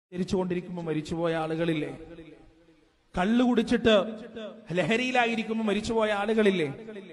ധരിച്ചുകൊണ്ടിരിക്കുമ്പോൾ മരിച്ചുപോയ ആളുകളില്ലേ കള്ളു കുടിച്ചിട്ട് ലഹരിയിലായിരിക്കുമ്പോൾ മരിച്ചുപോയ ആളുകളില്ലേ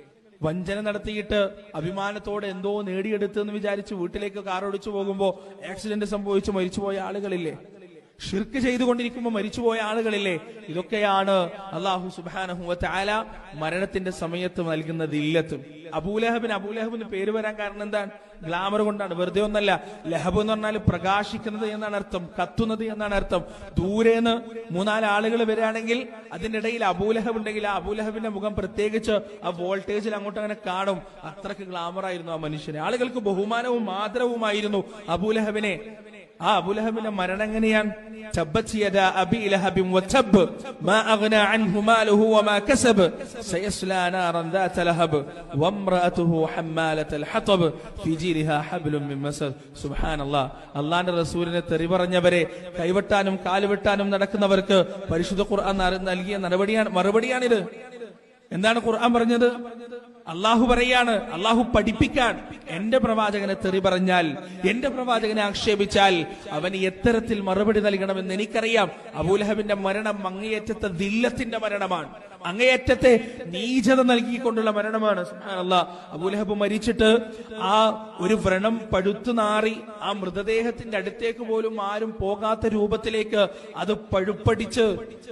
വഞ്ചന നടത്തിയിട്ട് അഭിമാനത്തോടെ എന്തോ നേടിയെടുത്തെന്ന് വിചാരിച്ച് വീട്ടിലേക്ക് കാർ ഓടിച്ചു പോകുമ്പോ ആക്സിഡന്റ് സംഭവിച്ച് മരിച്ചുപോയ ആളുകളില്ലേ ഷിർക്ക് ചെയ്തുകൊണ്ടിരിക്കുമ്പോൾ മരിച്ചുപോയ ആളുകളില്ലേ ഇതൊക്കെയാണ് അള്ളാഹു സുബാനഹു ആല മരണത്തിന്റെ സമയത്ത് നൽകുന്ന ദില്ലത്തും അബൂലഹബിന് അബൂലഹബിന് പേര് വരാൻ കാരണം എന്താണ് ഗ്ലാമർ കൊണ്ടാണ് വെറുതെ ഒന്നല്ല ലഹബ് എന്ന് പറഞ്ഞാൽ പ്രകാശിക്കുന്നത് എന്നാണ് അർത്ഥം കത്തുന്നത് എന്നാണ് അർത്ഥം ദൂരേന്ന് മൂന്നാല് ആളുകൾ വരികയാണെങ്കിൽ അതിന്റെ ഇടയിൽ അബൂലഹബ് ഉണ്ടെങ്കിൽ ആ അബൂലഹബിന്റെ മുഖം പ്രത്യേകിച്ച് ആ വോൾട്ടേജിൽ അങ്ങോട്ട് അങ്ങനെ കാണും അത്രക്ക് ഗ്ലാമർ ആയിരുന്നു ആ മനുഷ്യനെ ആളുകൾക്ക് ബഹുമാനവും ആദരവുമായിരുന്നു അബൂലഹബിനെ ആ അബുലഹബിന്റെ മരണം എങ്ങനെയാണ് تبت يدا أبي لهب وتب ما أغنى عنه ماله وما كسب سيصلى نارا ذات لهب وامرأته حمالة الحطب في جيرها حبل من مسد سبحان الله അള്ളാന്റെ റസൂലിനെ തെറി പറഞ്ഞവരെ കൈവെട്ടാനും കാലുവെട്ടാനും നടക്കുന്നവർക്ക് പരിശുദ്ധ ഖുർആൻ നര- നൽകിയ നടപടിയാണ് മറുപടിയാണിത് എന്താണ് ഖുർആൻ പറഞ്ഞത് അള്ളാഹു പറയാണ് അള്ളാഹു പഠിപ്പിക്കാൻ എന്റെ പ്രവാചകനെ തെറി പറഞ്ഞാൽ എന്റെ പ്രവാചകനെ ആക്ഷേപിച്ചാൽ അവന് എത്തരത്തിൽ മറുപടി നൽകണമെന്ന് എനിക്കറിയാം അബൂലഹബിന്റെ മരണം അങ്ങേയറ്റത്തെ ദില്ലത്തിന്റെ മരണമാണ് അങ്ങേയറ്റത്തെ നീചത നൽകിക്കൊണ്ടുള്ള മരണമാണ് സുബ്ഹാനല്ലാ അബൂലഹബ് മരിച്ചിട്ട് ആ ഒരു വ്രണം പഴുത്തു നാറി ആ മൃതദേഹത്തിന്റെ അടുത്തേക്ക് പോലും ആരും പോകാത്ത രൂപത്തിലേക്ക് അത് പഴുപ്പടിച്ച്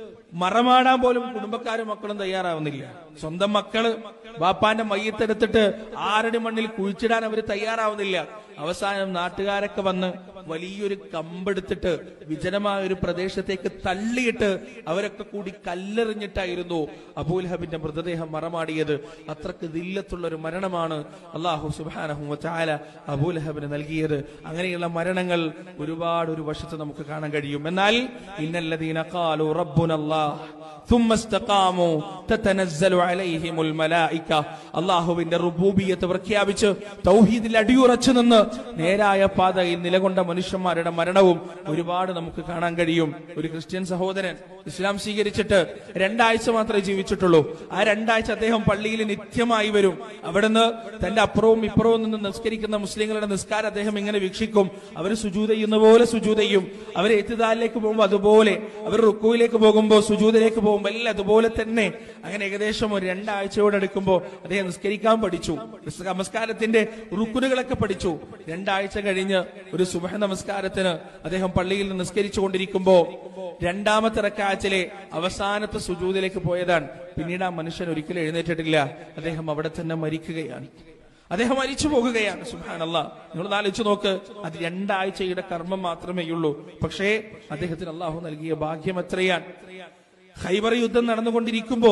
മറമാടാൻ പോലും കുടുംബക്കാരും മക്കളും തയ്യാറാവുന്നില്ല സ്വന്തം മക്കള് ബാപ്പാന്റെ മയ്യത്തെടുത്തിട്ട് ആറടി മണ്ണിൽ കുഴിച്ചിടാൻ അവർ തയ്യാറാവുന്നില്ല അവസാനം നാട്ടുകാരൊക്കെ വന്ന് വലിയൊരു കമ്പെടുത്തിട്ട് വിജനമായ ഒരു പ്രദേശത്തേക്ക് തള്ളിയിട്ട് അവരൊക്കെ കൂടി കല്ലെറിഞ്ഞിട്ടായിരുന്നു അബൂൽഹബിന്റെ മൃതദേഹം മറമാടിയത് അത്രക്ക് ദില്ലത്തുള്ള ഒരു മരണമാണ് അള്ളാഹു സുബാനഹു ചാല അബൂലഹബിന് നൽകിയത് അങ്ങനെയുള്ള മരണങ്ങൾ ഒരുപാട് ഒരു വശത്ത് നമുക്ക് കാണാൻ കഴിയും എന്നാൽ ഇന്നല്ലദീന ഖാലു റബ്ബുനല്ലാഹ് ثم استقاموا تتنزل عليهم الملائكة അള്ളാഹുവിന്റെ റുബൂബിയത്ത് പ്രഖ്യാപിച്ച് തൗഹീദിൽ അടിയുറച്ചു നിന്ന് നേരായ പാതയിൽ നിലകൊണ്ട മനുഷ്യന്മാരുടെ മരണവും ഒരുപാട് നമുക്ക് കാണാൻ കഴിയും ഒരു ക്രിസ്ത്യൻ സഹോദരൻ ഇസ്ലാം സ്വീകരിച്ചിട്ട് രണ്ടാഴ്ച മാത്രമേ ജീവിച്ചിട്ടുള്ളൂ ആ രണ്ടാഴ്ച അദ്ദേഹം പള്ളിയിൽ നിത്യമായി വരും അവിടുന്ന് തന്റെ അപ്പുറവും ഇപ്പുറവും നിന്ന് നിസ്കരിക്കുന്ന മുസ്ലിങ്ങളുടെ നിസ്കാരം അദ്ദേഹം ഇങ്ങനെ വീക്ഷിക്കും അവർ സുജൂത ചെയ്യുന്ന പോലെ സുജൂത ചെയ്യും അവർ എത്തുതാലിലേക്ക് പോകുമ്പോൾ അതുപോലെ അവർ റുക്കുവിലേക്ക് പോകുമ്പോൾ സുജൂതിലേക്ക് പോകുമ്പോൾ എല്ലാം അതുപോലെ തന്നെ അങ്ങനെ ഏകദേശം ഒരു രണ്ടാഴ്ചയോട് അടുക്കുമ്പോൾ അദ്ദേഹം നിസ്കരിക്കാൻ പഠിച്ചു നിസ് നമസ്കാരത്തിന്റെ റുക്കുനുകളൊക്കെ പഠിച്ചു രണ്ടാഴ്ച കഴിഞ്ഞ് ഒരു സുബഹ നമസ്കാരത്തിന് അദ്ദേഹം പള്ളിയിൽ നിന്ന് നിസ്കരിച്ചു കൊണ്ടിരിക്കുമ്പോ രണ്ടാമത്തെ റക്കാച്ചിലെ അവസാനത്തെ സുജൂതിലേക്ക് പോയതാണ് പിന്നീട് ആ മനുഷ്യൻ ഒരിക്കലും എഴുന്നേറ്റിട്ടില്ല അദ്ദേഹം അവിടെ തന്നെ മരിക്കുകയാണ് അദ്ദേഹം മരിച്ചു പോകുകയാണ് സുഹാനല്ല നിങ്ങൾ ആലോചിച്ചു നോക്ക് അത് രണ്ടാഴ്ചയുടെ കർമ്മം മാത്രമേ ഉള്ളൂ പക്ഷേ അദ്ദേഹത്തിന് അള്ളാഹു നൽകിയ ഭാഗ്യം എത്രയാണ് ഹൈബർ യുദ്ധം നടന്നുകൊണ്ടിരിക്കുമ്പോ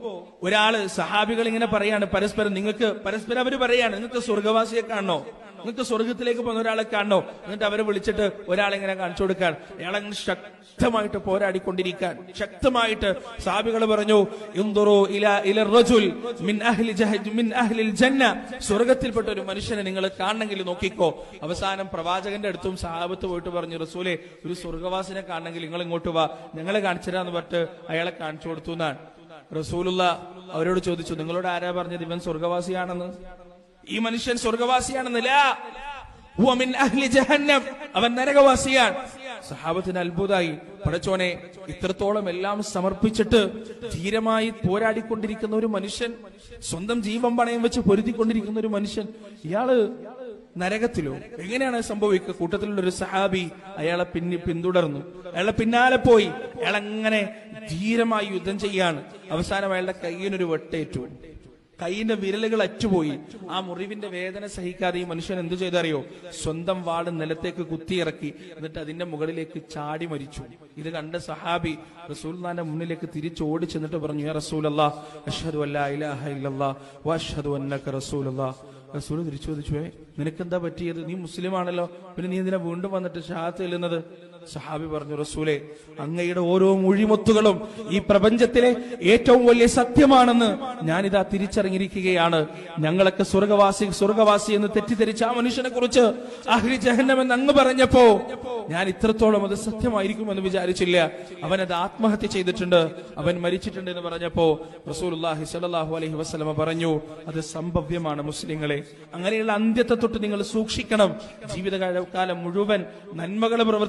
ഒരാള് സഹാബികൾ ഇങ്ങനെ പറയാണ് പരസ്പരം നിങ്ങൾക്ക് പരസ്പരം അവര് പറയാണ് നിങ്ങൾക്ക് സ്വർഗവാസിയെ കാണണോ നിങ്ങൾക്ക് സ്വർഗത്തിലേക്ക് പോകുന്ന ഒരാളെ കാണണോ എന്നിട്ട് അവരെ വിളിച്ചിട്ട് ഒരാളെ ഇങ്ങനെ കാണിച്ചു കൊടുക്കാൻ അയാളങ്ങനെ ശക്തമായിട്ട് പോരാടിക്കൊണ്ടിരിക്കാൻ ശക്തമായിട്ട് സാബികൾ പറഞ്ഞു ഇന്ദുറു ഇല ഇല റജുൽ മിൻ അഹ്ലി ജഹ- മിൻ അഹ്ലിൽ ജന്ന സ്വർഗത്തിൽപ്പെട്ട ഒരു മനുഷ്യനെ നിങ്ങൾ കാണണമെങ്കിൽ നോക്കിക്കോ അവസാനം പ്രവാചകന്റെ അടുത്തും സഹാബത്ത് പോയിട്ട് പറഞ്ഞു റസൂലെ ഒരു സ്വർഗവാസിനെ കാണണമെങ്കിൽ നിങ്ങൾ ഇങ്ങോട്ട് വാ ഞങ്ങളെ കാണിച്ചുതരാന്ന് പറഞ്ഞിട്ട് അയാളെ കാണിച്ചു കൊടുത്തു എന്നാണ് റസൂലുള്ള അവരോട് ചോദിച്ചു നിങ്ങളോട് ആരാ പറഞ്ഞത് ഇവൻ സ്വർഗവാസിയാണെന്ന് ഈ മനുഷ്യൻ സ്വർഗവാസിയാണെന്ന് ലാ ഹുവ മിൻ അഹ്ലി ജഹന്നം അവൻ നരകവാസിയാണ് സഹാബത്തിന് അത്ഭുതമായി പടച്ചോനെ ഇത്രത്തോളം എല്ലാം സമർപ്പിച്ചിട്ട് ധീരമായി പോരാടിക്കൊണ്ടിരിക്കുന്ന ഒരു മനുഷ്യൻ സ്വന്തം ജീവൻ പണയം വെച്ച് പൊരുതിക്കൊണ്ടിരിക്കുന്ന ഒരു മനുഷ്യൻ ഇയാള് നരകത്തിലോ എങ്ങനെയാണ് അത് സംഭവിക്കുക കൂട്ടത്തിലുള്ള ഒരു സഹാബി അയാളെ പിന്നി പിന്തുടർന്നു അയാളെ പിന്നാലെ പോയി അയാൾ അങ്ങനെ ധീരമായി യുദ്ധം ചെയ്യാണ് അവസാനം അയാളുടെ കയ്യിനൊരു വെട്ടേറ്റു കൈയിന്റെ വിരലുകൾ അറ്റുപോയി ആ മുറിവിന്റെ വേദന സഹിക്കാതെ ഈ മനുഷ്യൻ എന്തു ചെയ്തറിയോ സ്വന്തം വാട് നിലത്തേക്ക് കുത്തിയിറക്കി എന്നിട്ട് അതിന്റെ മുകളിലേക്ക് ചാടി മരിച്ചു ഇത് കണ്ട സഹാബി റസൂൽനാന്റെ മുന്നിലേക്ക് തിരിച്ചോടി ചെന്നിട്ട് പറഞ്ഞു യാ റസൂലല്ലാ അഷ്ഹദു അല്ലാ ഇലാഹ ഇല്ലല്ലാ വഅഷ്ഹദു അന്നക റസൂലല്ലാ റസൂൽ തിരിച്ചു ചോദിച്ചു "ഏ, നിനക്കെന്താ പറ്റിയത് നീ മുസ്ലിം ആണല്ലോ പിന്നെ നീ എന്തിനാ വീണ്ടും വന്നിട്ട് ഷഹാത്ത് ചെല്ലുന്നത് സഹാബി പറഞ്ഞു റസൂലെ അങ്ങയുടെ ഓരോ മൊഴിമുത്തുകളും ഈ പ്രപഞ്ചത്തിലെ ഏറ്റവും വലിയ സത്യമാണെന്ന് ഞാനിതാ തിരിച്ചറിഞ്ഞിരിക്കുകയാണ് ഞങ്ങളൊക്കെ സ്വർഗവാസി സ്വർഗവാസി എന്ന് തെറ്റിദ്ധരിച്ച ആ മനുഷ്യനെ കുറിച്ച് അഹ്ലി ജഹന്നം എന്ന് അങ്ങ് പറഞ്ഞപ്പോ ഞാൻ ഇത്രത്തോളം അത് സത്യമായിരിക്കുമെന്ന് വിചാരിച്ചില്ല അവൻ അത് ആത്മഹത്യ ചെയ്തിട്ടുണ്ട് അവൻ മരിച്ചിട്ടുണ്ട് എന്ന് പറഞ്ഞപ്പോ റസൂലുള്ളാഹി സ്വല്ലല്ലാഹു അലൈഹി വസല്ലമ പറഞ്ഞു അത് സംഭവ്യമാണ് മുസ്ലിങ്ങളെ അങ്ങനെയുള്ള അന്ത്യത്തെ തൊട്ട് നിങ്ങൾ സൂക്ഷിക്കണം ജീവിതകാലം മുഴുവൻ നന്മകൾ പ്രവർത്തിച്ചിട്ട്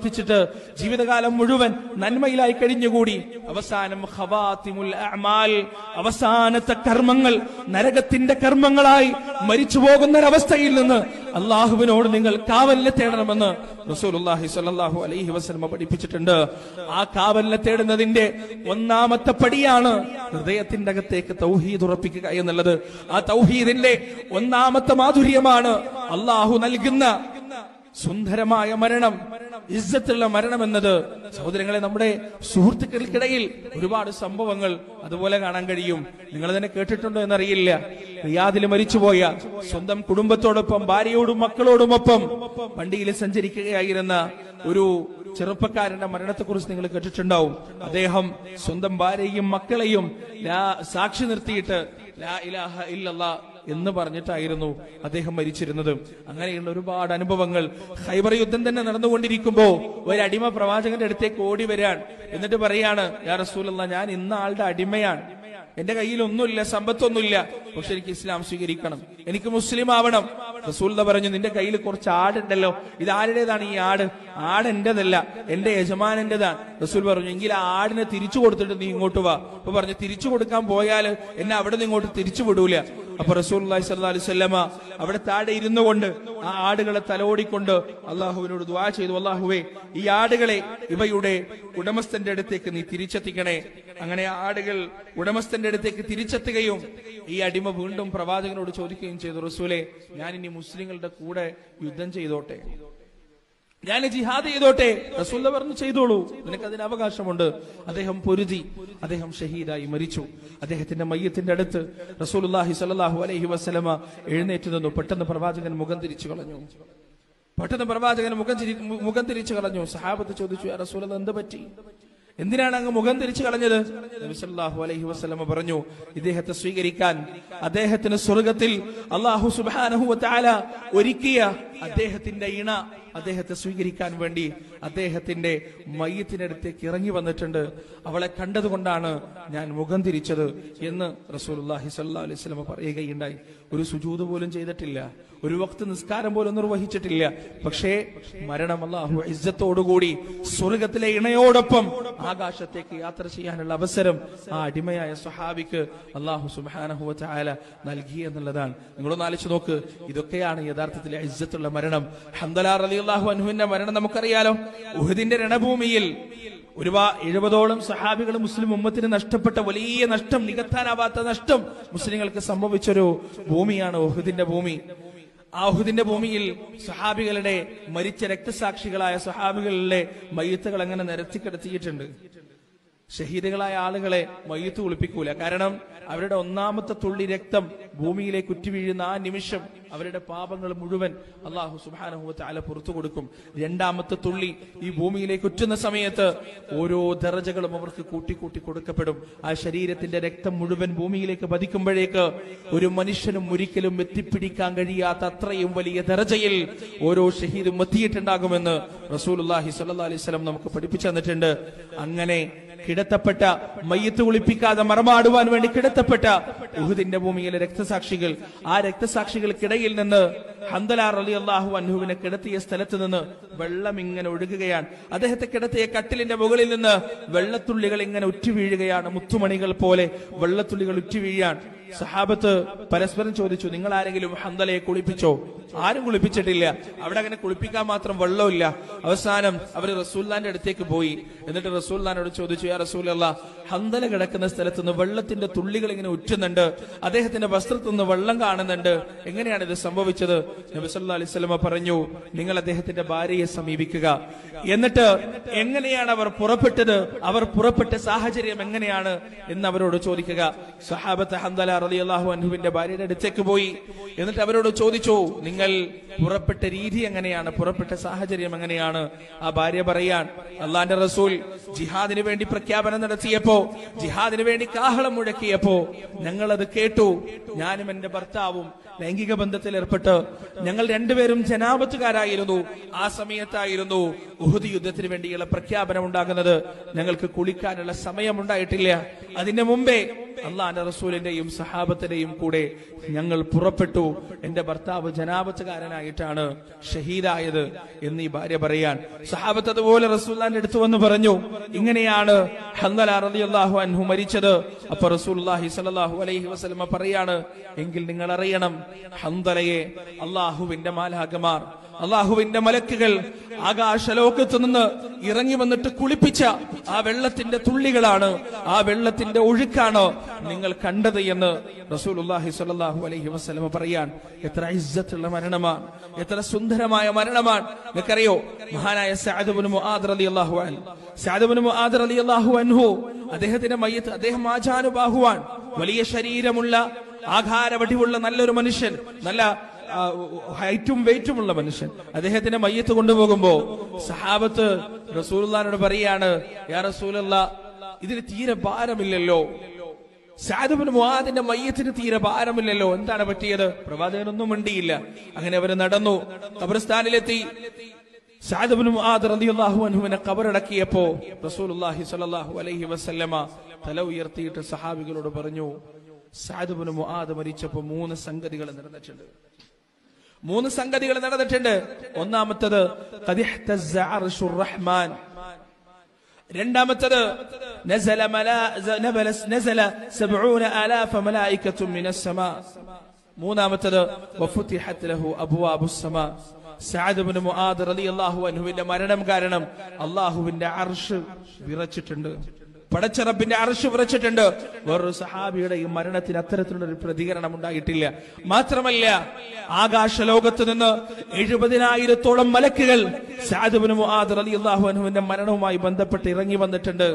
ജീവിതകാലം മുഴുവൻ നന്മയിലായി കഴിഞ്ഞുകൂടി അവസാനം ഖവാത്തിമുൽ അഅ്മാൽ അവസാനത്തെ കർമ്മങ്ങൾ നരകത്തിന്റെ കർമ്മങ്ങളായി മരിച്ചു പോകുന്ന ഒരവസ്ഥയിൽ നിന്ന് അള്ളാഹുവിനോട് നിങ്ങൾ കാവലിനെ തേടണമെന്ന് റസൂലുള്ളാഹി സ്വല്ലല്ലാഹു അലൈഹി വസല്ലമ പഠിപ്പിച്ചിട്ടുണ്ട് ആ കാവലിനെ തേടുന്നതിന്റെ ഒന്നാമത്തെ പടിയാണ് ഹൃദയത്തിന്റെ അകത്തേക്ക് തൗഹീദ് ഉറപ്പിക്കുക എന്നുള്ളത് ആ തൗഹീദിന്റെ ഒന്നാമത്തെ മാധുര്യമാണ് അള്ളാഹു നൽകുന്ന സുന്ദരമായ മരണം ഇസ്സത്തുള്ള മരണം എന്നത് സഹോദരങ്ങളെ നമ്മുടെ സുഹൃത്തുക്കൾക്കിടയിൽ ഒരുപാട് സംഭവങ്ങൾ അതുപോലെ കാണാൻ കഴിയും നിങ്ങൾ തന്നെ കേട്ടിട്ടുണ്ടോ എന്നറിയില്ല റിയാദിൽ മരിച്ചുപോയ സ്വന്തം കുടുംബത്തോടൊപ്പം ഭാര്യയോടും മക്കളോടുമൊപ്പം വണ്ടിയിൽ സഞ്ചരിക്കുകയായിരുന്ന ഒരു ചെറുപ്പക്കാരന്റെ മരണത്തെക്കുറിച്ച് നിങ്ങൾ കേട്ടിട്ടുണ്ടാവും അദ്ദേഹം സ്വന്തം ഭാര്യയും മക്കളെയും ലാ- സാക്ഷി നിർത്തിയിട്ട് ലാ ഇലാഹ ഇല്ലല്ലാ എന്ന് പറഞ്ഞിട്ടായിരുന്നു അദ്ദേഹം മരിച്ചിരുന്നത് അങ്ങനെയുള്ള ഒരുപാട് അനുഭവങ്ങൾ ഹൈബർ യുദ്ധം തന്നെ നടന്നുകൊണ്ടിരിക്കുമ്പോ ഒരു അടിമ പ്രവാചകന്റെ അടുത്തേക്ക് ഓടി വരാൻ എന്നിട്ട് പറയാണ് യാ റസൂലല്ല ഞാൻ ഇന്ന ആളുടെ അടിമയാണ് എന്റെ കയ്യിൽ ഒന്നുമില്ല സമ്പത്തൊന്നുമില്ല പക്ഷെ എനിക്ക് ഇസ്ലാം സ്വീകരിക്കണം എനിക്ക് മുസ്ലിം ആവണം റസൂൽ പറഞ്ഞു നിന്റെ കയ്യിൽ കുറച്ച് ആടുണ്ടല്ലോ ഇത് ആരുടേതാണ് ഈ ആട് ആട് എന്റേതല്ല എന്റെ യജമാനന്റേതാണ് റസൂൽ പറഞ്ഞു എങ്കിൽ ആ ആടിനെ തിരിച്ചു കൊടുത്തിട്ട് നീ ഇങ്ങോട്ട് വാ അപ്പൊ പറഞ്ഞു തിരിച്ചു കൊടുക്കാൻ പോയാൽ എന്നെ അവിടെ നിന്ന് ഇങ്ങോട്ട് തിരിച്ചു വിടൂല അപ്പൊ റസൂൽ സല്ലല്ലാഹു അലൈഹി വസല്ലമ അവിടെ താഴെ ഇരുന്നു കൊണ്ട് ആ ആടുകളെ തലോടിക്കൊണ്ട് അള്ളാഹുവിനോട് ദ്വാ ചെയ്തു അള്ളാഹുവേ ഈ ആടുകളെ ഇവയുടെ ഉടമസ്ഥന്റെ അടുത്തേക്ക് നീ തിരിച്ചെത്തിക്കണേ അങ്ങനെ ആ ആടുകൾ ഉടമസ്ഥന്റെ അടുത്തേക്ക് തിരിച്ചെത്തുകയും ഈ അടിമ വീണ്ടും പ്രവാചകനോട് ചോദിക്കുകയും ചെയ്തു റസൂലെ ഞാൻ ഇനി മുസ്ലിങ്ങളുടെ കൂടെ യുദ്ധം ചെയ്തോട്ടെ ഞാൻ ജിഹാദ് ചെയ്തോട്ടെ റസൂല്ല പറഞ്ഞു ചെയ്തോളൂ നിനക്ക് അതിന് അവകാശമുണ്ട് അദ്ദേഹം പൊരുതി അദ്ദേഹം ഷഹീദായി മരിച്ചു അദ്ദേഹത്തിന്റെ മയ്യത്തിന്റെ അടുത്ത് റസൂലുള്ളാഹി സ്വല്ലല്ലാഹു അലൈഹി വസല്ലമ എഴുന്നേറ്റ് നിന്നു പെട്ടെന്ന് പ്രവാചകൻ മുഖം തിരിച്ചു കളഞ്ഞു പെട്ടെന്ന് പ്രവാചകൻ മുഖം തിരി- മുഖം തിരിച്ചു കളഞ്ഞു സഹാബത്ത് ചോദിച്ചു "യാ റസൂലല്ലാഹ് എന്ത് പറ്റി എന്തിനാണ് അങ്ങ് മുഖം തിരിച്ചു കളഞ്ഞത് നബി സല്ലല്ലാഹു അലൈഹി വസല്ലമ പറഞ്ഞു ഇദ്ദേഹത്തെ സ്വീകരിക്കാൻ അദ്ദേഹത്തിന് സ്വർഗത്തിൽ അള്ളാഹു സുബ്ഹാനഹു വതആല ഒരുക്കിയ അദ്ദേഹത്തിന്റെ ഇണ അദ്ദേഹത്തെ സ്വീകരിക്കാൻ വേണ്ടി അദ്ദേഹത്തിന്റെ മയ്യത്തിനടുത്തേക്ക് ഇറങ്ങി വന്നിട്ടുണ്ട് അവളെ കണ്ടതുകൊണ്ടാണ് ഞാൻ മുഖം തിരിച്ചത് എന്ന് റസൂലുള്ളാഹി സ്വല്ലല്ലാഹു അലൈഹി വസല്ലമ പറയുകയുണ്ടായി ഒരു സുജൂദ് പോലും ചെയ്തിട്ടില്ല ഒരു വക്ത് നിസ്കാരം പോലും നിർവഹിച്ചിട്ടില്ല പക്ഷേ മരണം അള്ളാഹു ഇജ്ജത്തോടുകൂടി സ്വർഗത്തിലെ ഇണയോടൊപ്പം ആകാശത്തേക്ക് യാത്ര ചെയ്യാനുള്ള അവസരം ആ അടിമയായ സ്വഹാബിക്ക് അള്ളാഹു സുബ്ഹാനഹു വതആല നൽകി എന്നുള്ളതാണ് നിങ്ങളൊന്ന് ആലോചിച്ച് നോക്ക് ഇതൊക്കെയാണ് യഥാർത്ഥത്തിൽ ഇജ്ജത്തുള്ള മരണം ഹംദലാ റളിയല്ലാഹു അൻഹുവിന്റെ മരണം നമുക്കറിയാലോ ഉഹദിന്റെ രണഭൂമിയിൽ ഒരുപാ എഴുപതോളം സഹാബികൾ മുസ്ലിം ഉമ്മത്തിന് നഷ്ടപ്പെട്ട വലിയ നഷ്ടം നികത്താനാവാത്ത നഷ്ടം മുസ്ലിങ്ങൾക്ക് സംഭവിച്ചൊരു ഭൂമിയാണ് ഉഹദിന്റെ ഭൂമി ആ ഉഹദിന്റെ ഭൂമിയിൽ സഹാബികളുടെ മരിച്ച രക്തസാക്ഷികളായ സഹാബികളുടെ മയ്യത്തുകൾ അങ്ങനെ നിരത്തി കിടത്തിയിട്ടുണ്ട് ഷഹീദുകളായ ആളുകളെ മയ്യത്ത് കുളിപ്പിക്കൂല കാരണം അവരുടെ ഒന്നാമത്തെ തുള്ളി രക്തം ഭൂമിയിലേക്ക് ഉറ്റി വീഴുന്ന ആ നിമിഷം അവരുടെ പാപങ്ങൾ മുഴുവൻ അള്ളാഹു സുബാനഹുവത്തെ അല പുറത്തു കൊടുക്കും രണ്ടാമത്തെ തുള്ളി ഈ ഭൂമിയിലേക്ക് ഉറ്റുന്ന സമയത്ത് ഓരോ ദറജകളും അവർക്ക് കൂട്ടിക്കൂട്ടി കൊടുക്കപ്പെടും ആ ശരീരത്തിന്റെ രക്തം മുഴുവൻ ഭൂമിയിലേക്ക് പതിക്കുമ്പോഴേക്ക് ഒരു മനുഷ്യനും ഒരിക്കലും എത്തിപ്പിടിക്കാൻ കഴിയാത്ത അത്രയും വലിയ ദറജയിൽ ഓരോ ഷഹീദും എത്തിയിട്ടുണ്ടാകുമെന്ന് റസൂലുള്ളാഹി സ്വല്ലല്ലാഹി അലൈഹി വസല്ലം നമുക്ക് പഠിപ്പിച്ചു തന്നിട്ടുണ്ട് അങ്ങനെ കിടത്തപ്പെട്ട മയ്യത്ത് കുളിപ്പിക്കാതെ മറമാടുവാൻ വേണ്ടി കിടത്തപ്പെട്ട ഉഹുദിന്റെ ഭൂമിയിലെ രക്തസാക്ഷികൾ ആ രക്തസാക്ഷികൾക്കിടയിൽ നിന്ന് ഹന്തലാർ അലി അള്ളാഹു അൻഹുവിനെ കിടത്തിയ സ്ഥലത്ത് നിന്ന് വെള്ളം ഇങ്ങനെ ഒഴുകുകയാണ് അദ്ദേഹത്തെ കിടത്തിയ കട്ടിലിന്റെ മുകളിൽ നിന്ന് വെള്ളത്തുള്ളികൾ ഇങ്ങനെ ഉറ്റു വീഴുകയാണ് മുത്തുമണികൾ പോലെ വെള്ളത്തുള്ളികൾ ഉറ്റു വീഴാൻ സഹാബത്ത് പരസ്പരം ചോദിച്ചു നിങ്ങൾ ആരെങ്കിലും ഹന്തലയെ കുളിപ്പിച്ചോ ആരും കുളിപ്പിച്ചിട്ടില്ല അവിടെ അങ്ങനെ കുളിപ്പിക്കാൻ മാത്രം വെള്ളമില്ല അവസാനം അവർ റസൂല്ലാന്റെ അടുത്തേക്ക് പോയി എന്നിട്ട് റസൂല്ലാനോട് ചോദിച്ചു യാ റസൂൽ ഹന്തല കിടക്കുന്ന സ്ഥലത്ത് നിന്ന് വെള്ളത്തിന്റെ തുള്ളികൾ ഇങ്ങനെ ഉറ്റുന്നുണ്ട് അദ്ദേഹത്തിന്റെ വസ്ത്രത്തിൽ നിന്ന് വെള്ളം കാണുന്നുണ്ട് എങ്ങനെയാണ് ഇത് സംഭവിച്ചത് നബി സല്ലല്ലാഹു അലൈഹി വസല്ലമ പറഞ്ഞു നിങ്ങൾ അദ്ദേഹത്തിന്റെ ഭാര്യയെ സമീപിക്കുക എന്നിട്ട് എങ്ങനെയാണ് അവർ പുറപ്പെട്ടത് അവർ പുറപ്പെട്ട സാഹചര്യം എങ്ങനെയാണ് എന്ന് അവരോട് ചോദിക്കുക സഹാബത്ത് ഹന്തല റളിയല്ലാഹു അൻഹുവിന്റെ ഭാര്യയുടെ അടുത്തേക്ക് പോയി എന്നിട്ട് അവരോട് ചോദിച്ചു നിങ്ങൾ പുറപ്പെട്ട രീതി എങ്ങനെയാണ് പുറപ്പെട്ട സാഹചര്യം എങ്ങനെയാണ് ആ ഭാര്യ പറയാൻ അള്ളാന്റെ റസൂൽ ജിഹാദിന് വേണ്ടി പ്രഖ്യാപനം നടത്തിയപ്പോ ജിഹാദിന് വേണ്ടി കാഹളം മുഴക്കിയപ്പോ ഞങ്ങളത് കേട്ടു ഞാനും എന്റെ ഭർത്താവും ലൈംഗിക ബന്ധത്തിൽ ഏർപ്പെട്ട് ഞങ്ങൾ രണ്ടുപേരും ജനാപത്തുകാരായിരുന്നു ആ സമയത്തായിരുന്നു ഉഹുദ് യുദ്ധത്തിന് വേണ്ടിയുള്ള പ്രഖ്യാപനം ഉണ്ടാകുന്നത് ഞങ്ങൾക്ക് കുളിക്കാനുള്ള സമയമുണ്ടായിട്ടില്ല അതിന്റെ മുമ്പേ അള്ളാന്റെ റസൂലിന്റെയും സഹാബത്തിന്റെയും കൂടെ ഞങ്ങൾ പുറപ്പെട്ടു എന്റെ ഭർത്താവ് ജനാപത്തുകാരനായിട്ടാണ് ഷഹീദായത് എന്ന് ഈ ഭാര്യ പറയാൻ സഹാബത്ത് അതുപോലെ റസൂല്ലാന്റെ അടുത്ത് വന്ന് പറഞ്ഞു ഇങ്ങനെയാണ് ഹന്തല റളിയല്ലാഹു അൻഹു മരിച്ചത് അപ്പൊ റസൂലുള്ളാഹി സ്വല്ലല്ലാഹു അലൈഹി വസല്ലമ പറയാണ് എങ്കിൽ നിങ്ങൾ അറിയണം ഹന്തലയെ അള്ളാഹുവിന്റെ മാലാകമാർ അള്ളാഹുവിന്റെ മലക്കുകൾ ആകാശലോകത്ത് നിന്ന് ഇറങ്ങി വന്നിട്ട് കുളിപ്പിച്ച ആ വെള്ളത്തിന്റെ തുള്ളികളാണ് ആ വെള്ളത്തിന്റെ ഒഴുക്കാണ് നിങ്ങൾ കണ്ടത് എന്ന് റസൂലുള്ളാഹി സ്വല്ലല്ലാഹു അലൈഹി വസല്ലമ പറയാൻ എത്ര ഇസ്സത്തുള്ള മരണമാണ് എത്ര സുന്ദരമായ മരണമാണ് നിങ്ങൾക്കറിയോ മഹാനായ സഅദ് ഇബ്നു മുആദ് റളിയല്ലാഹു അൻഹു സഅദ് ഇബ്നു മുആദ് റളിയല്ലാഹു അൻഹു അദ്ദേഹത്തിന്റെ മയ്യത്ത് അദ്ദേഹം ആചാനുബാഹുവാൻ വലിയ ശരീരമുള്ള ആകാരവടിവുള്ള നല്ലൊരു മനുഷ്യൻ നല്ല ആ, ഹൈറ്റും വെയിറ്റും ഉള്ള മനുഷ്യൻ അദ്ദേഹത്തിന്റെ മയ്യത്ത് കൊണ്ടുപോകുമ്പോ സഹാബത്ത് റസൂലുള്ളാഹിനോട് പറയാണ് യാ റസൂലല്ല ഇതിന് തീരെ ഭാരമില്ലല്ലോ സാദുബിന് മുഹാദിന്റെ മയ്യത്തിന് തീരെ ഭാരമില്ലല്ലോ എന്താണ് പറ്റിയത് പ്രവാചകനൊന്നും മിണ്ടിയില്ല അങ്ങനെ അവര് നടന്നു ഖബർസ്ഥാനിലെത്തി സാദുബിന് മുഹാദ് റളിയല്ലാഹു അൻഹുവിനെ ഖബറടക്കിയപ്പോ റസൂലുള്ളാഹി സ്വല്ലല്ലാഹു അലൈഹി വസല്ലമ തല ഉയർത്തിയിട്ട് സഹാബികളോട് പറഞ്ഞു സാദുബിന് മുഹാദ് മരിച്ചപ്പോ മൂന്ന് സംഗതികൾ നടന്നിട്ടുണ്ട് മൂന്ന് സംഗതികൾ നടന്നിട്ടുണ്ട് ഒന്നാമത്തത് ഖദ് ഇഹ്തസ്സ അർശുർ റഹ്മാൻ രണ്ടാമത്തത് നസല മലാ നബല നസല 70000 മലായികത്തും മിനസ് സമാ മൂന്നാമത്തത് വഫുതിഹത് ലഹു അബ്വാബുസ് സമാ സഅദ് ഇബ്നു മുആദ് റളിയല്ലാഹു അൻഹുവിന്റെ മരണം കാരണം അല്ലാഹുവിന്റെ അർശ് വിറച്ചിട്ടുണ്ട് പടച്ചറബിന്റെ അർശ് വിറച്ചിട്ടുണ്ട് വേറൊരു സഹാബിയുടെ ഈ മരണത്തിന് അത്തരത്തിലുള്ള ഒരു പ്രതികരണം ഉണ്ടായിട്ടില്ല മാത്രമല്ല ആകാശ ലോകത്ത് നിന്ന് എഴുപതിനായിരത്തോളം മലക്കുകൾ സാദുബിന് മുആദ് റളിയല്ലാഹു അൻഹുവിന്റെ മരണവുമായി ബന്ധപ്പെട്ട് ഇറങ്ങി വന്നിട്ടുണ്ട്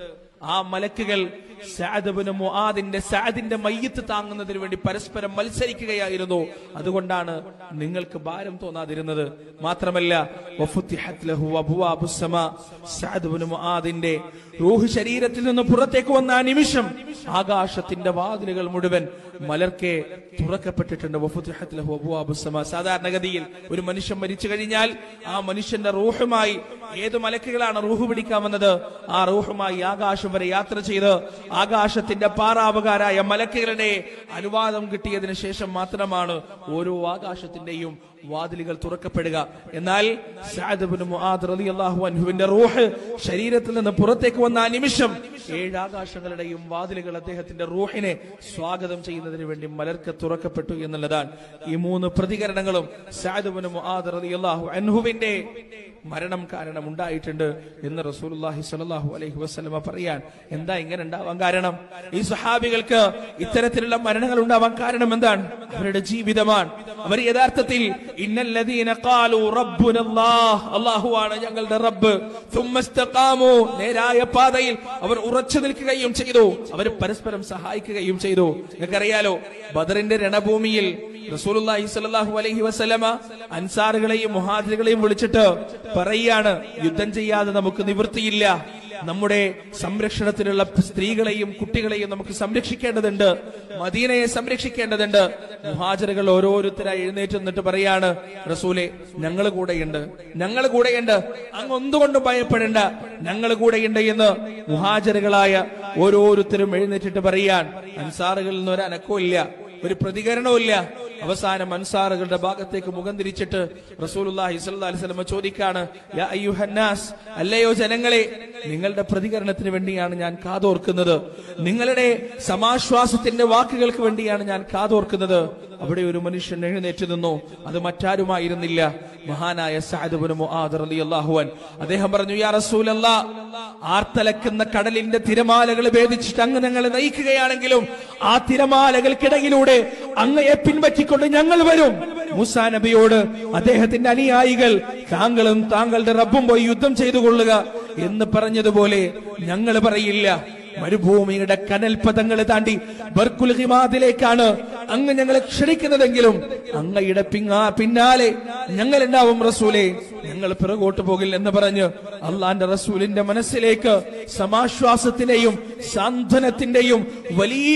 ആ മലക്കുകൾ സാദബിന് മുആദിന്റെ സാദിന്റെ മയ്യത്ത് താങ്ങുന്നതിന് വേണ്ടി പരസ്പരം മത്സരിക്കുകയായിരുന്നു അതുകൊണ്ടാണ് നിങ്ങൾക്ക് ഭാരം തോന്നാതിരുന്നത് മാത്രമല്ല വഫുത്തിഹത് ലഹു അബ്വാബുസ് സമാ സഅദ് ഇബ്നു മുആദിന്റെ റൂഹ് ശരീരത്തിൽ നിന്ന് പുറത്തേക്ക് വന്ന ആ നിമിഷം ആകാശത്തിന്റെ വാതിലുകൾ മുഴുവൻ മലർക്കെ തുറക്കപ്പെട്ടിട്ടുണ്ട് വഫുത്തിഹത് ലഹു അബ്വാബുസ് സമാ സാധാരണഗതിയിൽ ഒരു മനുഷ്യൻ മരിച്ചു കഴിഞ്ഞാൽ ആ മനുഷ്യന്റെ റൂഹുമായി ഏത് മലക്കുകളാണ് റൂഹ് പിടിക്കാൻ വന്നത് ആ റൂഹുമായി ആകാശം വരെ യാത്ര ചെയ്ത് ആകാശത്തിന്റെ പാറാവുകാരായ മലക്കുകളുടെ അനുവാദം കിട്ടിയതിനു ശേഷം മാത്രമാണ് ഓരോ ആകാശത്തിന്റെയും വാതിലുകൾ തുറക്കപ്പെടുക എന്നാൽ സഅദ് ഇബ്നു മുആദ് റളിയല്ലാഹു അൻഹുവിന്റെ റൂഹ് ശരീരത്തിൽ നിന്ന് പുറത്തേക്ക് വന്ന ആ നിമിഷം ഏഴ് ആകാശങ്ങളുടെയും വാതിലുകൾ അദ്ദേഹത്തിന്റെ റൂഹിനെ സ്വാഗതം ചെയ്യുന്നതിന് വേണ്ടി മലർക്ക് തുറക്കപ്പെട്ടു എന്നുള്ളതാണ് ഈ മൂന്ന് പ്രതികരണങ്ങളും സഅദ് ഇബ്നു മുആദ് റളിയല്ലാഹു അൻഹുവിന്റെ മരണം കാരണം ഉണ്ടായിട്ടുണ്ട് എന്ന് റസൂലുള്ളാഹി സ്വല്ലല്ലാഹു അലൈഹി വസല്ലമ പറയാൻ എന്താ ഇങ്ങനെ ഉണ്ടാവാൻ കാരണം ഈ സഹാബികൾക്ക് ഇത്തരത്തിലുള്ള മരണങ്ങൾ ഉണ്ടാവാൻ കാരണം എന്താണ് അവരുടെ ജീവിതമാണ് അവർ യഥാർത്ഥത്തിൽ ഇന്നല്ലദീന ഖാലു റബ്ബുനല്ലാഹ് അല്ലാഹുവാണ് ഞങ്ങളുടെ റബ്ബ് ثم استقاموا നേരായ പാതയിൽ അവർ ഉറച്ചു നിൽക്കുകയും ചെയ്തു അവർ പരസ്പരം സഹായിക്കുകയും ചെയ്തു നിങ്ങൾക്കറിയാലോ ബദറിന്റെ രണഭൂമിയിൽ റസൂലുള്ളാഹി സ്വല്ലല്ലാഹു അലൈഹി വസല്ലമ അൻസാറുകളെയും മുഹാജിറുകളെയും വിളിച്ചിട്ട് പറയാണ് യുദ്ധം ചെയ്യാതെ നമുക്ക് നിവൃത്തിയില്ല നമ്മുടെ സംരക്ഷണത്തിലുള്ള സ്ത്രീകളെയും കുട്ടികളെയും നമുക്ക് സംരക്ഷിക്കേണ്ടതുണ്ട് മദീനയെ സംരക്ഷിക്കേണ്ടതുണ്ട് മുഹാജറുകൾ ഓരോരുത്തരായി എഴുന്നേറ്റ് നിന്നിട്ട് പറയാണ് റസൂലെ ഞങ്ങൾ കൂടെയുണ്ട് ഞങ്ങൾ കൂടെയുണ്ട് അങ്ങ് ഒന്നുകൊണ്ടും ഭയപ്പെടേണ്ട ഞങ്ങൾ കൂടെയുണ്ട് എന്ന് മുഹാജറുകളായ ഓരോരുത്തരും എഴുന്നേറ്റിട്ട് പറയാൻ അൻസാറുകളിൽ നിന്ന് ഒരു അനക്കവും ഇല്ല ഒരു പ്രതികരണവും ഇല്ല അവസാനം അൻസാറുകളുടെ ഭാഗത്തേക്ക് മുഖം തിരിച്ചിട്ട് റസൂലുള്ളാഹി സ്വല്ലല്ലാഹി അലൈഹി വസല്ലം ചോദിക്കാണ് യാ അയ്യുഹന്നാസ് അല്ലയോ ജനങ്ങളെ നിങ്ങളുടെ പ്രതികരണത്തിന് വേണ്ടിയാണ് ഞാൻ കാതോർക്കുന്നത് നിങ്ങളുടെ സമാശ്വാസത്തിന്റെ വാക്കുകൾക്ക് വേണ്ടിയാണ് ഞാൻ കാതോർക്കുന്നത് അവിടെ ഒരു മനുഷ്യൻ എഴുന്നേറ്റ് നിന്നു അത് മറ്റാരുമായിരുന്നില്ല മഹാനായ സഅദ് ഇബ്നു മുആദ് റളിയല്ലാഹു അൻ അദ്ദേഹം പറഞ്ഞു യാ റസൂലല്ലാ ആർത്തലക്കുന്ന കടലിന്റെ തിരമാലകൾ ഭേദിച്ചിട്ട് അങ്ങ് ഞങ്ങളെ നയിക്കുകയാണെങ്കിലും ആ തിരമാലകൾക്കിടയിലൂടെ അങ്ങയെ പിൻപറ്റിക്കൊണ്ട് ഞങ്ങൾ വരും മൂസാ നബിയോട് അദ്ദേഹത്തിന്റെ അനുയായികൾ താങ്കളും താങ്കളുടെ റബ്ബും പോയി യുദ്ധം ചെയ്തു കൊള്ളുക എന്ന് പറഞ്ഞതുപോലെ ഞങ്ങൾ പറയില്ല മരുഭൂമിയുടെ കനൽപഥങ്ങൾ താണ്ടി ബർക്കുൽ ഹിമാദിലേക്കാണ് അങ്ങ് ഞങ്ങളെ ക്ഷണിക്കുന്നതെങ്കിലും അങ്ങയുടെ പിങ്ങാ പിന്നാലെ ഞങ്ങൾ ഉണ്ടാവും റസൂലെ ഞങ്ങൾ പിറകോട്ട് പോകില്ല എന്ന് പറഞ്ഞ് അള്ളാന്റെ റസൂലിന്റെ മനസ്സിലേക്ക് സമാശ്വാസത്തിന്റെയും സാന്ത്വനത്തിന്റെയും വലിയ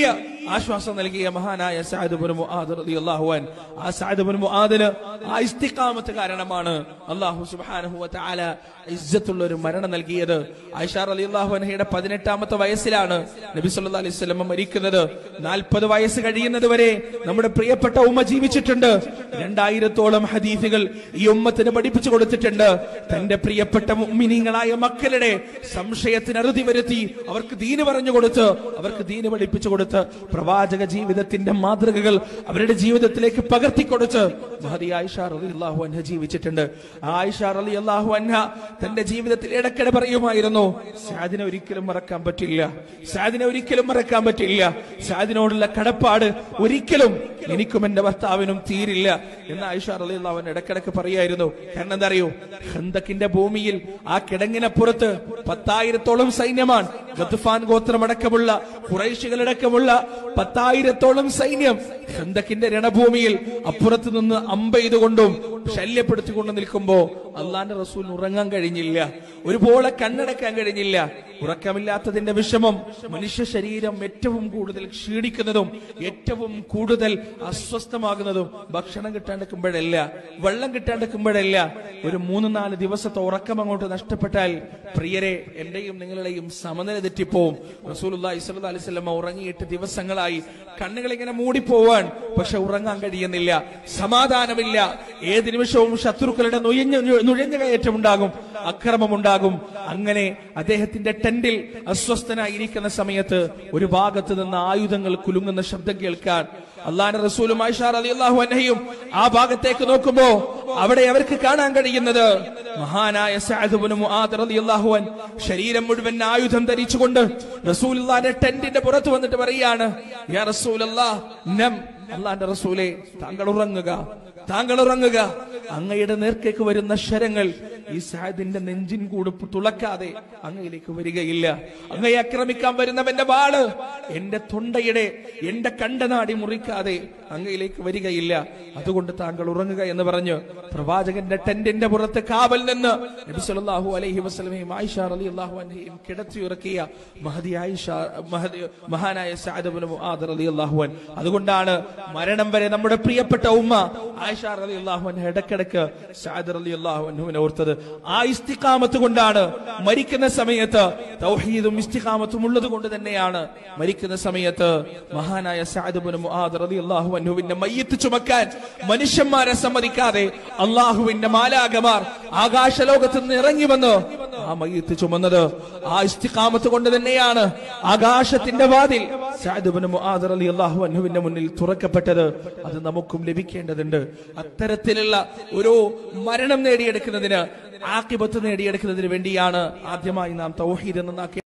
ആശ്വാസം നൽകിയ മഹാനായ സഅദ്ബുൻ മുആദ് റളിയല്ലാഹു അൻ ആ സഅദ്ബുൻ മുആദിന് ആ ഇസ്തിഖാമത്ത് കാരണമാണ് അല്ലാഹു സുബ്ഹാനഹു വ തആല ഇസ്സത്തുള്ള ഒരു മരണം നൽകിയത് ആയിഷ റളിയല്ലാഹു അൻഹയുടെ പതിനെട്ടാമത്തെ വയസ്സിലാണ് നബി സല്ലല്ലാഹു അലൈഹി വസല്ലം മരിക്കുന്നത് നാൽപ്പത് വയസ്സ് കഴിയുന്നത് വരെ നമ്മുടെ പ്രിയപ്പെട്ട ഉമ്മ ജീവിച്ചിട്ടുണ്ട് രണ്ടായിരത്തോളം ഹദീസുകൾ ഈ ഉമ്മത്തിന് പഠിപ്പിച്ചു കൊടുത്തിട്ടുണ്ട് തന്റെ പ്രിയപ്പെട്ട മുഅ്മിനീങ്ങളായ മക്കളുടെ സംശയത്തിന് അറുതി വരുത്തി അവർക്ക് ദീന് പറഞ്ഞു കൊടുത്ത് അവർക്ക് ദീന് പഠിപ്പിച്ചു കൊടുത്ത് പ്രവാചക ജീവിതത്തിന്റെ മാതൃകകൾ അവരുടെ ജീവിതത്തിലേക്ക് പകർത്തിക്കൊടുത്ത് മഹദി ആയിഷ റളിയല്ലാഹു അൻഹ ജീവിച്ചിട്ടുണ്ട് ആ ആയിഷ റളിയല്ലാഹു അൻഹ തന്റെ ജീവിതത്തിൽ ഇടയ്ക്കിടെ പറയുമായിരുന്നു സാദിനെ ഒരിക്കലും മറക്കാൻ പറ്റില്ല സാദിനെ ഒരിക്കലും മറക്കാൻ പറ്റില്ല സാദിനോടുള്ള കടപ്പാട് ഒരിക്കലും എനിക്കും എന്റെ ഭർത്താവിനും തീരില്ല എന്ന് ആയിഷ റളിയല്ലാഹു അൻഹ ഇടയ്ക്കിടയ്ക്ക് പറയായിരുന്നു കാരണം എന്താ അറിയോ ഹന്തക്കിന്റെ ഭൂമിയിൽ ആ കിടങ്ങിനപ്പുറത്ത് പത്തായിരത്തോളം സൈന്യമാണ് ഗദ്ഫാൻ ഗോത്രമടക്കമുള്ള കുറൈശികളടക്കമുള്ള പത്തായിരത്തോളം സൈന്യം ഹന്തക്കിന്റെ രണഭൂമിയിൽ അപ്പുറത്ത് നിന്ന് അമ്പെയ്തുകൊണ്ടും ശല്യപ്പെടുത്തിക്കൊണ്ടും നിൽക്കുമ്പോ അള്ളാന്റെ റസൂലിന് ഉറങ്ങാൻ കഴിഞ്ഞില്ല ഒരുപോലെ കണ്ണടക്കാൻ കഴിഞ്ഞില്ല ഉറക്കമില്ലാത്തതിന്റെ വിഷമം മനുഷ്യ ശരീരം ഏറ്റവും കൂടുതൽ ക്ഷീണിക്കുന്നതും ഏറ്റവും കൂടുതൽ അസ്വസ്ഥമാകുന്നതും ഭക്ഷണം കിട്ടാണ്ടിരിക്കുമ്പോഴല്ല വെള്ളം കിട്ടാണ്ടിരിക്കുമ്പോഴല്ല ഒരു മൂന്ന് നാല് ദിവസത്തെ ഉറക്കം അങ്ങോട്ട് നഷ്ടപ്പെട്ടാൽ പ്രിയരെ എന്റെയും നിങ്ങളുടെയും സമനില തെറ്റിപ്പോവും റസൂലുള്ളാഹി സ്വല്ലല്ലാഹി അലൈഹി വസല്ലം ഉറങ്ങിയിട്ട് ദിവസങ്ങളായി കണ്ണുകൾ ഇങ്ങനെ മൂടിപ്പോവാൻ പക്ഷെ ഉറങ്ങാൻ കഴിയുന്നില്ല സമാധാനമില്ല ഏത് നിമിഷവും ശത്രുക്കളുടെ നുഴഞ്ഞ നുഴഞ്ഞ കയറ്റം ഉണ്ടാകും അക്രമമുണ്ടാകും അങ്ങനെ അദ്ദേഹത്തിന്റെ ടെന്റിൽ അസ്വസ്ഥനായിരിക്കുന്ന സമയത്ത് ഒരു ഭാഗത്ത് നിന്ന് ആയുധങ്ങൾ കുലുങ്ങുന്ന ശബ്ദം കേൾക്കാൻ അള്ളാന്റെ റസൂലും ആയിഷാർ അലി അള്ളാഹു അന്നയും ആ ഭാഗത്തേക്ക് നോക്കുമ്പോ അവിടെ അവർക്ക് കാണാൻ കഴിയുന്നത് മഹാനായ സഅദ് മുആദ് റളിയല്ലാഹു അൻ ശരീരം മുഴുവൻ ആയുധം ധരിച്ചുകൊണ്ട് റസൂലുള്ളാഹിന്റെ ടെന്റിന്റെ പുറത്ത് വന്നിട്ട് പറയാണ് യാ റസൂലല്ലാഹ് നം അള്ളാന്റെ റസൂലെ താങ്കൾ ഉറങ്ങുക താങ്കൾ ഉറങ്ങുക അങ്ങയുടെ നേർക്കേക്ക് വരുന്ന ശരങ്ങൾ ഈ സാദിന്റെ നെഞ്ചിൻ കൂട് തുളക്കാതെ അങ്ങയിലേക്ക് വരികയില്ല അങ്ങയെ ആക്രമിക്കാൻ വരുന്നവന്റെ വാള് എന്റെ തൊണ്ടയുടെ എന്റെ കണ്ടനാടി മുറിക്കാതെ അങ്ങയിലേക്ക് വരികയില്ല അതുകൊണ്ട് താങ്കൾ ഉറങ്ങുക എന്ന് പറഞ്ഞു പ്രവാചകന്റെ ടെന്റിന്റെ പുറത്ത് കാവൽ നിന്ന് നബി സല്ലല്ലാഹു അലൈഹി വസല്ലമയും ആയിഷ റളിയല്ലാഹു അൻഹയും കിടത്തി ഉറക്കിയ മഹദി ആയിഷ മഹദി മഹാനായ സഅദ് ഇബ്നു മുആദ് റളിയല്ലാഹു അൻ അതുകൊണ്ടാണ് മരണം വരെ നമ്മുടെ പ്രിയപ്പെട്ട ഉമ്മ ആയിഷ റളിയല്ലാഹു അൻഹ ഇടക്കിടക്ക് സഅദ് റളിയല്ലാഹു അൻഹുവിനെ ഓർത്തത് ആ ഇസ്തിഖാമത്ത് കൊണ്ടാണ് മരിക്കുന്ന സമയത്ത് തൗഹീദും ഇസ്തിഖാമത്തും ഉള്ളത് കൊണ്ട് തന്നെയാണ് മരിക്കുന്ന സമയത്ത് മഹാനായ സഅദ് ഇബ്നു മുആദ് റളിയല്ലാഹു അൻഹുവിന്റെ മയ്യത്ത് ചുമക്കാൻ മനുഷ്യന്മാരെ സമ്മതിക്കാതെ അള്ളാഹുവിന്റെ മാലാകമാർ ആകാശലോകത്ത് നിന്ന് ഇറങ്ങി വന്ന് ആ മയ്യത്ത് ചുമന്നത് ആ ഇസ്തിഖാമത്ത് കൊണ്ട് തന്നെയാണ് ആകാശത്തിന്റെ വാതിൽ സഅദ് ഇബ്നു മുആദ് റളിയല്ലാഹു അൻഹുവിന്റെ മുന്നിൽ തുറക്കപ്പെട്ടത് അത് നമുക്കും ലഭിക്കേണ്ടതുണ്ട് അത്തരത്തിലുള്ള ഒരു മരണം നേടിയെടുക്കുന്നതിന് ആക്കിബത്ത് നേടിയെടുക്കുന്നതിന് വേണ്ടിയാണ് ആദ്യമായി നാം തൗഹീദ് നന്നാക്കി